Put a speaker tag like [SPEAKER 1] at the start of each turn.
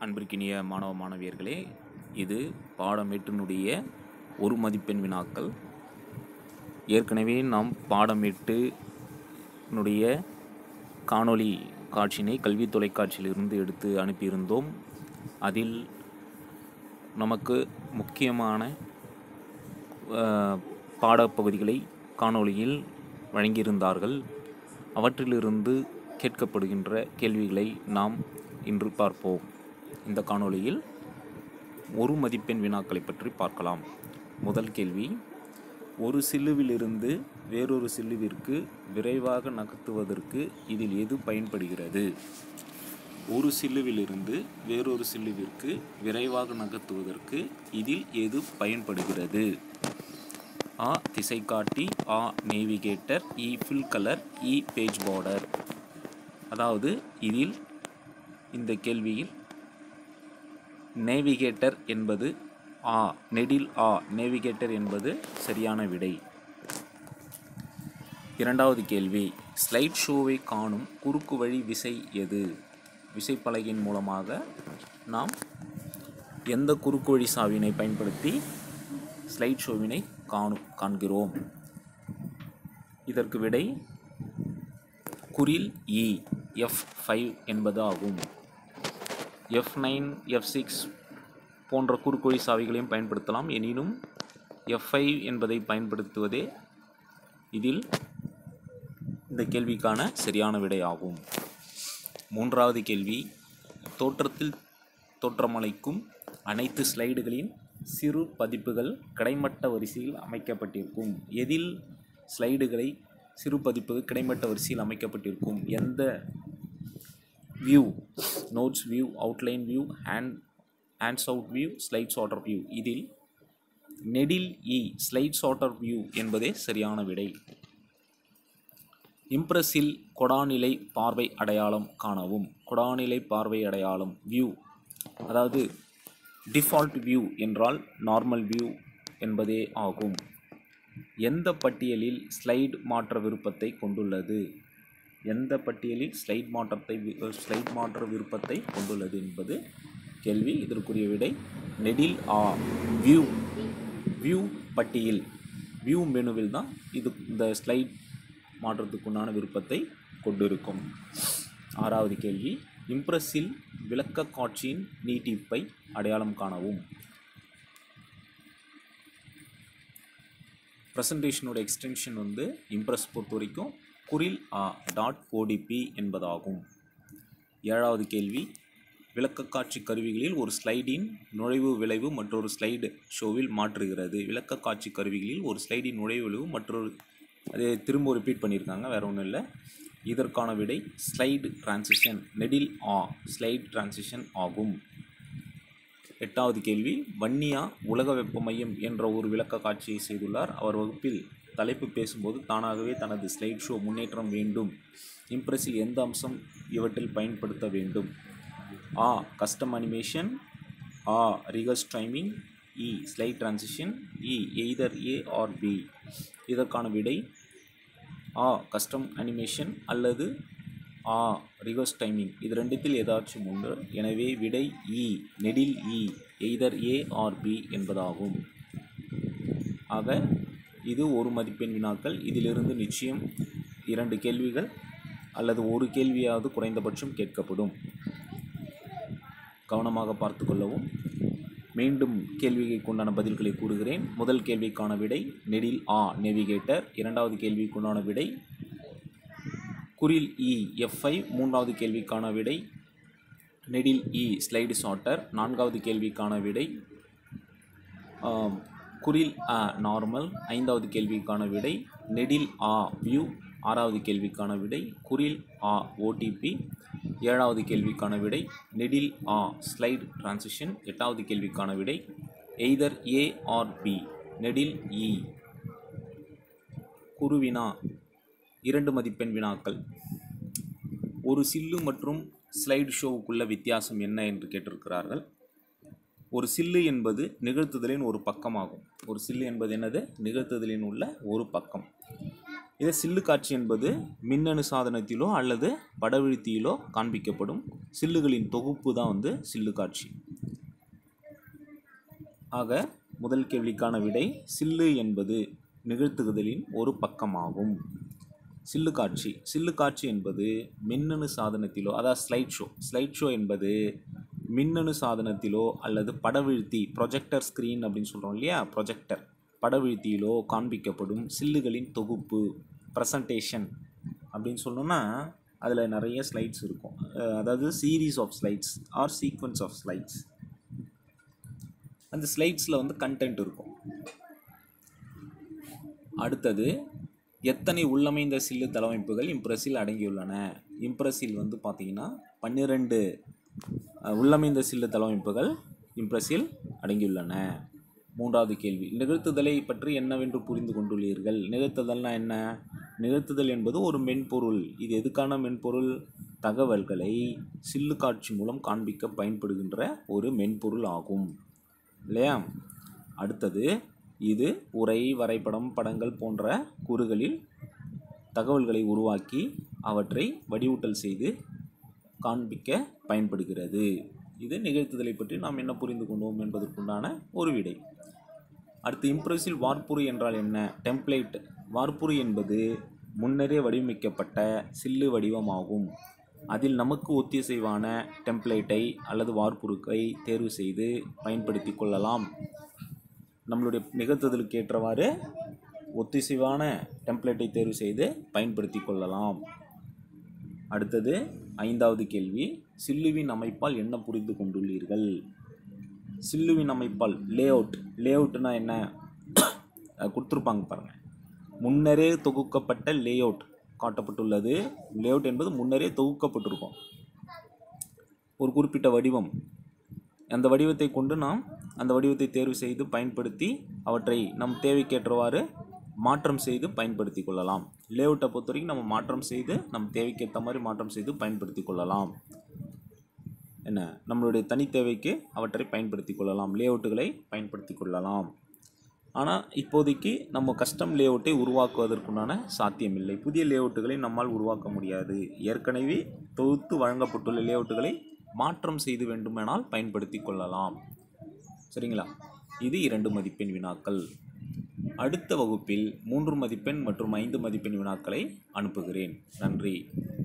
[SPEAKER 1] அன்பிற்கினிய மாணவ மாணவியர்களே இது பாடம் எட்டினுடைய ஒரு மதிப்பெண் வினாக்கள் ஏற்கனவே நாம் பாடம் எட்டுனுடைய காணொளி காட்சியினை கல்வி தொலைக்காட்சியிலிருந்து எடுத்து அனுப்பியிருந்தோம் அதில் நமக்கு முக்கியமான அஹ், பாடப்பகுதிகளை காணொளியில் வழங்கியிருந்தார்கள் அவற்றிலிருந்து கேட்கப்படுகின்ற கேள்விகளை நாம் இன்று பார்ப்போம் இந்த காணொளியில் ஒரு மதிப்பெண் வினாக்களை பற்றி பார்க்கலாம் முதல் கேள்வி ஒரு சில்லுவிலிருந்து வேறொரு சில்லுவிற்கு விரைவாக நகர்த்துவதற்கு இதில் எது பயன்படுகிறது ஒரு சில்லுவிலிருந்து வேறொரு சில்லுவிற்கு விரைவாக நகர்த்துவதற்கு இதில் எது பயன்படுகிறது ஆ திசைகாட்டி ஆ நேவிகேட்டர் இ ஃபில் கலர் இ பேஜ் பார்டர் அதாவது இதில் இந்த கேள்வியில் நேவிகேட்டர் என்பது ஆ நெடில் ஆ நேவிகேட்டர் என்பது சரியான விடை இரண்டாவது கேள்வி ஸ்லைட் ஷோவை காணும் குறுக்கு வழி விசை எது விசைப்பலகையின் மூலமாக நாம் எந்த குறுக்கு வழி சாவினை பயன்படுத்தி ஸ்லைட் ஷோவினை காணும் காண்கிறோம் இதற்கு விடை குறில் இ எஃப் ஃபைவ் என்பது ஆகும் எஃப் நைன் எஃப் சிக்ஸ் போன்ற குறுக்கோழி சாவிகளையும் பயன்படுத்தலாம் எனினும் எஃப் ஃபைவ் என்பதை பயன்படுத்துவதே இதில் இந்த கேள்விக்கான சரியான விடை ஆகும் மூன்றாவது கேள்வி தோற்றத்தில் தோற்றமளிக்கும் அனைத்து ஸ்லைடுகளின் சிறு பதிப்புகள் கிடைமட்ட வரிசையில் அமைக்கப்பட்டிருக்கும் எதில் ஸ்லைடுகளை சிறு பதிப்புகள் கிடைமட்ட வரிசையில் அமைக்கப்பட்டிருக்கும் எந்த view notes view outline view hand handouts view slide sorter view இதில் நெடில் இ ஸ்லைட்ஸ் ஆர்டர் வியூ என்பதே சரியான விடை இம்ப்ரெஸில் கொடாநிலை பார்வை அடையாளம் காணவும் கொடாநிலை பார்வை அடையாளம் வியூ அதாவது டிஃபால்ட் வியூ என்றால் நார்மல் வியூ என்பதே ஆகும் எந்த பட்டியலில் ஸ்லைடு மாற்ற விருப்பத்தை கொண்டுள்ளது எந்த பட்டியலில் ஸ்லைட் மாற்றத்தை ஸ்லைட் மாற்ற விருப்பத்தை கொண்டுள்ளது என்பது கேள்வி இதற்குரிய விடை நெடில் ஆ வியூ வியூ பட்டியல் வியூ மெனுவில் தான் இது இந்த ஸ்லைட் மாற்றத்துக்குண்டான விருப்பத்தை கொண்டிருக்கும் ஆறாவது கேள்வி இம்ப்ரெஸில் விளக்க காட்சியின் நீட்டிப்பை அடையாளம் காணவும் ப்ரெசன்டேஷனோட எக்ஸ்டென்ஷன் வந்து இம்ப்ரெஸ் பொறுத்த வரைக்கும் குறில் ஆ டாட் ஓடிபி என்பதாகும் ஏழாவது கேள்வி விளக்கக்காட்சி கருவிகளில் ஒரு ஸ்லைடின் நுழைவு விளைவு மற்றொரு ஸ்லைடு ஷோவில் மாற்றுகிறது விளக்கக்காட்சி கருவிகளில் ஒரு ஸ்லைடின் நுழைவு விளைவு மற்றொரு அது திரும்ப ரிப்பீட் பண்ணியிருக்காங்க வேற ஒன்றும் இல்லை இதற்கான விடை ஸ்லைடு டிரான்சிஷன் நெடில் ஆ ஸ்லைடு டிரான்சிஷன் ஆகும் எட்டாவது கேள்வி வன்னியா உலக வெப்ப மையம் என்ற ஒரு விளக்க காட்சியை செய்துள்ளார் அவர் வகுப்பில் தலைப்பு பேசும்போது தானாகவே தனது ஸ்லைட் ஷோ முன்னேற்றம் வேண்டும் இம்ப்ரெஸில் எந்த அம்சம் இவற்றில் பயன்படுத்த வேண்டும் ஆ கஸ்டம் அனிமேஷன் ஆ ரிகர்ஸ் டைமிங் இ ஸ்லைட் டிரான்சிஷன் இ எய்தர் ஏ ஆர் பி இதற்கான விடை ஆ கஸ்டம் அனிமேஷன் அல்லது ஆ ரிவர்ஸ் டைமிங் இது ரெண்டுத்தில் ஏதாச்சும் உண்டு எனவே விடை இ நெடில் இ எய்தர் ஏ ஆர் பி என்பதாகும் ஆக இது ஒரு மதிப்பெண் வினாக்கள் இதிலிருந்து நிச்சயம் இரண்டு கேள்விகள் அல்லது ஒரு கேள்வியாவது குறைந்தபட்சம் கேட்கப்படும் கவனமாக பார்த்து கொள்ளவும் மீண்டும் கேள்விக்கு உண்டான பதில்களை கூறுகிறேன் முதல் கேள்விக்கான விடை நெடில் ஆ நேவிகேட்டர் இரண்டாவது கேள்விக்குண்டான விடை குறில் இ எஃப்ஐ மூன்றாவது கேள்விக்கான விடை நெடில் இ ஸ்லைடு சார்ட்டர் நான்காவது கேள்விக்கான விடை ஆம், குறில் அ நார்மல் ஐந்தாவது கேள்விக்கான விடை நெடில் ஆ வியூ ஆறாவது கேள்விக்கான விடை குறில் ஆ ஓடிபி ஏழாவது கேள்விக்கான விடை நெடில் ஆ ஸ்லைடு டிரான்சிஷன் எட்டாவது கேள்விக்கான விடை எய்தர் ஏ ஆர் பி நெடில் இ குருவினா இரண்டு மதிப்பெண் வினாக்கள் ஒரு சில்லு மற்றும் ஸ்லைடு ஷோவுக்குள்ள வித்தியாசம் என்ன என்று கேட்டிருக்கிறார்கள் ஒரு சில்லு என்பது நிகழ்த்துதலின் ஒரு பக்கமாகும் ஒரு சில்லு என்பது என்னது நிகழ்த்துதலின் உள்ள ஒரு பக்கம் இதே சில்லு காட்சி என்பது மின்னணு சாதனத்திலோ அல்லது படவிழ்த்தியிலோ காண்பிக்கப்படும் சில்லுகளின் தொகுப்பு தான் வந்து சில்லு காட்சி ஆக முதல் கேள்விக்கான விடை சில்லு என்பது நிகழ்த்துதலின் ஒரு பக்கமாகும் சில்லு காட்சி சில்லு காட்சி என்பது மின்னணு சாதனத்திலோ அதாவது ஸ்லைட் ஷோ ஸ்லைட் ஷோ என்பது மின்னணு சாதனத்திலோ அல்லது படவிழ்த்தி ப்ரொஜெக்டர் ஸ்க்ரீன் அப்படின்னு சொல்கிறோம் இல்லையா ப்ரொஜெக்டர் படவிழ்த்தியிலோ காண்பிக்கப்படும் சில்லுகளின் தொகுப்பு ப்ரெசன்டேஷன் அப்படின்னு சொன்னோன்னா அதில் நிறைய ஸ்லைட்ஸ் இருக்கும் அஹ் அதாவது series of slides or sequence of slides அந்த ஸ்லைட்ஸில் வந்து கண்டென்ட் இருக்கும் அடுத்தது எத்தனை உள்ளமைந்த சில்லு தளவமைப்புகள் இம்ப்ரெஸில் அடங்கியுள்ளன இம்ப்ரெஸில் வந்து பார்த்தீங்கன்னா பன்னிரெண்டு அஹ், உள்ளமைந்த சில்லு தளவமைப்புகள் இம்ப்ரெஸில் அடங்கியுள்ளன மூன்றாவது கேள்வி நிகழ்த்துதலை பற்றி என்னவென்று புரிந்து கொண்டுள்ளீர்கள் நிகழ்த்துதல்னா என்ன நிகழ்த்துதல் என்பது ஒரு மென்பொருள் இது எதுக்கான மென்பொருள் தகவல்களை சில்லு காட்சி மூலம் காண்பிக்க பயன்படுகின்ற ஒரு மென்பொருள் ஆகும் இல்லையா அடுத்தது இது உரை வரைபடம் படங்கள் போன்ற கூறுகளில் தகவல்களை உருவாக்கி அவற்றை வடிவூட்டல் செய்து காண்பிக்க பயன்படுகிறது இது நிகழ்த்துதலை பற்றி நாம் என்ன புரிந்து கொண்டோம் என்பதற்குண்டான ஒரு விடை அடுத்து இம்ப்ரெஸில் வார்ப்புரு என்றால் என்ன டெம்ப்ளேட் வார்ப்புரு என்பது முன்னரே வடிவமைக்கப்பட்ட சில்லு வடிவமாகும் அதில் நமக்கு ஒத்திசைவான டெம்ப்ளேட்டை அல்லது வார்ப்புருக்கை தேர்வு செய்து பயன்படுத்தி கொள்ளலாம் நம்மளுடைய நிகழ்த்துதலுக்கு ஏற்றவாறு ஒத்திசைவான டெம்ப்ளேட்டை தேர்வு செய்து பயன்படுத்தி கொள்ளலாம் அடுத்தது ஐந்தாவது கேள்வி சில்லுவின் அமைப்பால் என்ன புரிந்து கொண்டுள்ளீர்கள் சில்லுவின் அமைப்பால் லேஅவுட் லேஅவுட்னா என்ன அது கொடுத்துருப்பாங்க பாருங்கள் முன்னரே தொகுக்கப்பட்ட லேஅவுட் காட்டப்பட்டுள்ளது லேஅவுட் என்பது முன்னரே தொகுக்கப்பட்டிருக்கும் ஒரு குறிப்பிட்ட வடிவம் அந்த வடிவத்தை கொண்டு நாம் அந்த வடிவத்தை தேர்வு செய்து பயன்படுத்தி அவற்றை நம் தேவைக்கேற்றவாறு மாற்றம் செய்து பயன்படுத்தி கொள்ளலாம் லேஅவுட்டை பொறுத்த வரைக்கும் நம்ம மாற்றம் செய்து நம் தேவைக்கேற்ற மாதிரி மாற்றம் செய்து பயன்படுத்தி கொள்ளலாம் என்ன நம்மளுடைய தனித்தேவைக்கு அவற்றை பயன்படுத்தி கொள்ளலாம் லேஅவுட்டுகளை பயன்படுத்தி கொள்ளலாம் ஆனால் இப்போதைக்கு நம்ம கஸ்டம் லேஅவுட்டை உருவாக்குவதற்குண்டான சாத்தியமில்லை புதிய லேஅவுட்டுகளை நம்மால் உருவாக்க முடியாது ஏற்கனவே தொகுத்து வழங்கப்பட்டுள்ள லேஅவுட்டுகளை மாற்றம் செய்து வேண்டுமானால் பயன்படுத்தி கொள்ளலாம் சரிங்களா இது இரண்டு மதிப்பெண் வினாக்கள் அடுத்த வகுப்பில் மூன்று மதிப்பெண் மற்றும் ஐந்து மதிப்பெண் வினாக்களை அனுப்புகிறேன் நன்றி